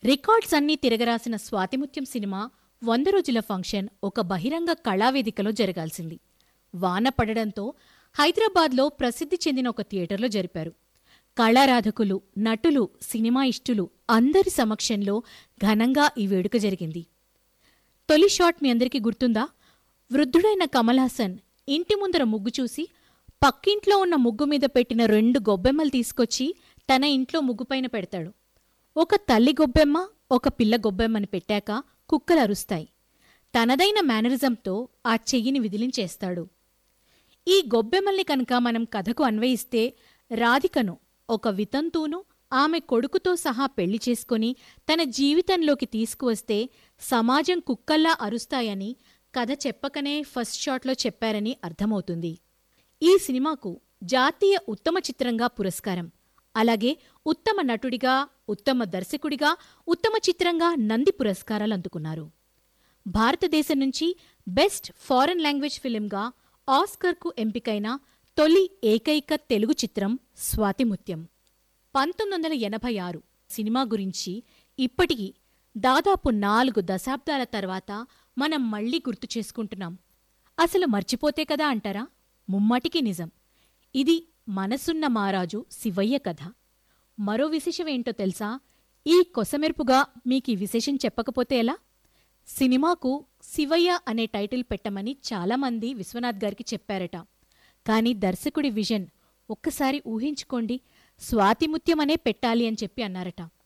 records అన్నీ తిరగరాసిన Swathi Muthyam cinema వంద రోజుల ఫంక్షన్ ఒక బహిరంగ కళావేదికలో జరగాల్సింది వాన పడడంతో హైదరాబాద్లో ప్రసిద్ధి చెందిన ఒక థియేటర్లో జరిపారు కళారాధకులు నటులు సినిమా ఇష్టులు అందరి సమక్షంలో ఘనంగా ఈ వేడుక జరిగింది తొలి షాట్ మీ అందరికీ గుర్తుందా వృద్ధుడైన కమల్ హాసన్ ఇంటి ముందర ముగ్గు చూసి పక్కింట్లో ఉన్న ముగ్గు మీద పెట్టిన రెండు గొబ్బెమ్మలు తీసుకొచ్చి తన ఇంట్లో ముగ్గుపైన పెడతాడు ఒక తల్లి గొబ్బెమ్మ ఒక పిల్ల గొబ్బెమ్మని పెట్టాక కుక్కలు అరుస్తాయి తనదైన మేనరిజంతో ఆ చెయ్యిని విదిలించేస్తాడు ఈ గొబ్బెమ్మల్ని కనుక మనం కథకు అన్వయిస్తే రాధికను ఒక వితంతువును ఆమె కొడుకుతో సహా పెళ్లి చేసుకుని తన జీవితంలోకి తీసుకువస్తే సమాజం కుక్కల్లా అరుస్తాయని కథ చెప్పకనే ఫస్ట్ షాట్లో చెప్పారని అర్థమవుతుంది ఈ సినిమాకు జాతీయ ఉత్తమ చిత్రంగా పురస్కారం అలాగే ఉత్తమ నటుడిగా ఉత్తమ దర్శకుడిగా ఉత్తమ చిత్రంగా నంది పురస్కారాలు అందుకున్నారు భారతదేశం నుంచి బెస్ట్ ఫారెన్ లాంగ్వేజ్ ఫిలింగా ఆస్కర్కు ఎంపికైన తొలి ఏకైక తెలుగు చిత్రం స్వాతిముత్యం పంతొమ్మిది వందల ఎనభై ఆరు సినిమా గురించి ఇప్పటికీ దాదాపు నాలుగు దశాబ్దాల తర్వాత మనం మళ్ళీ గుర్తు చేసుకుంటున్నాం అసలు మర్చిపోతే కదా అంటారా ముమ్మాటికి నిజం ఇది మనసున్న మారాజు శివయ్య కథ మరో విశేషమేంటో తెలుసా ఈ కొసమెరుపుగా మీకీ విశేషం చెప్పకపోతే ఎలా సినిమాకు శివయ్య అనే టైటిల్ పెట్టమని చాలామంది విశ్వనాథ్ గారికి చెప్పారట కాని దర్శకుడి విజన్ ఒక్కసారి ఊహించుకోండి స్వాతిముత్యం అనే పెట్టాలి అని చెప్పి అన్నారట